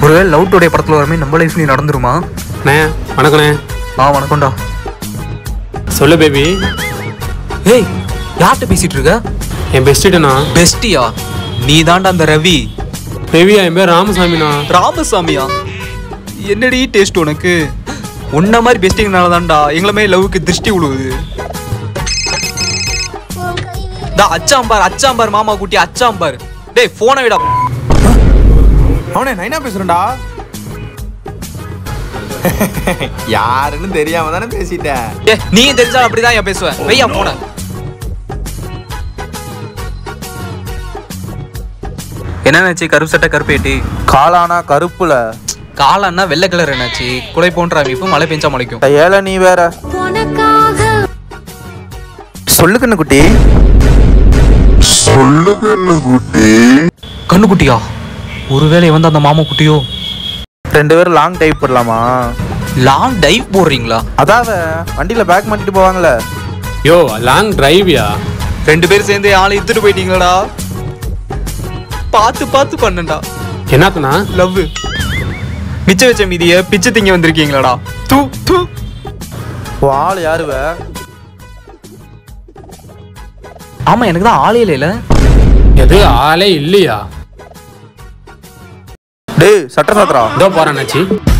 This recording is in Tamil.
ஒருவேளை லவ் டுடே படத்தில் வரமே நம்ம லைஃப்லையும் நடந்துருமா அண்ணே வணக்கண்ணே ஆ வணக்கம்டா சொல்லு பேபி ஏய் யார்கிட்ட பேசிட்டு இருக்க என் பெஸ்ட்டுண்ணா பெஸ்டியா நீ தாண்டா அந்த ரவி பேபியா என் பேர் ராமசாமிண்ணா ராமசாமியா என்னடி டேஸ்ட் உனக்கு உன்ன மாதிரி பெஸ்டிங்னால தான்டா எங்களை மாதிரி லவ்வுக்கு திருஷ்டி விழுவுது டா அச்சாம்பார் அச்சாம்பார் மாமா குட்டி அச்சாம்பார் டேய் போனை விடா அவனே நைனா பேசுறேன்டா யாருன்னு தெரியாம தானே பேசிட்ட ஏ நீ தெரிஞ்சா அப்படிதான் ஏன் பேசுவ வெய்யா போன என்னாச்சு கருப்பு சட்டை கருப்பேட்டி காளானா கருப்புல காலன்னா வெள்ளை கலர் என்னாச்சு குலை போன்ற அமைப்பு மழை பெஞ்சா முளைக்கும் ஏல நீ வேற உனக்காக சொல்லுக்கண்ணு குட்டி கண்ணுக்குட்டியா ஒருவேளை வந்து அந்த மாமா குட்டியோ ரெண்டு பேரும் லாங் டைப் போடலாமா லாங் டைவ் போடுறீங்களா அதாவ வண்டியில பேக் மாட்டிட்டு போவாங்கல்ல யோ லாங் டிரைவ்யா ரெண்டு பேரும் சேர்ந்து ஆளை இத்துட்டு போயிட்டீங்களடா பார்த்து பார்த்து பண்ணண்டா என்னத்துண்ணா லவ் மிச்ச வச்ச மீதிய பிச்சை திங்க வந்திருக்கீங்களாடா தூ தூ உன் ஆள் யாருவ ஆமா எனக்கு தான் ஆளே இல்லைல எது ஆளே இல்லையா டேய் சட்ட சாத்திரா இதோ போறேன் அண்ணாச்சி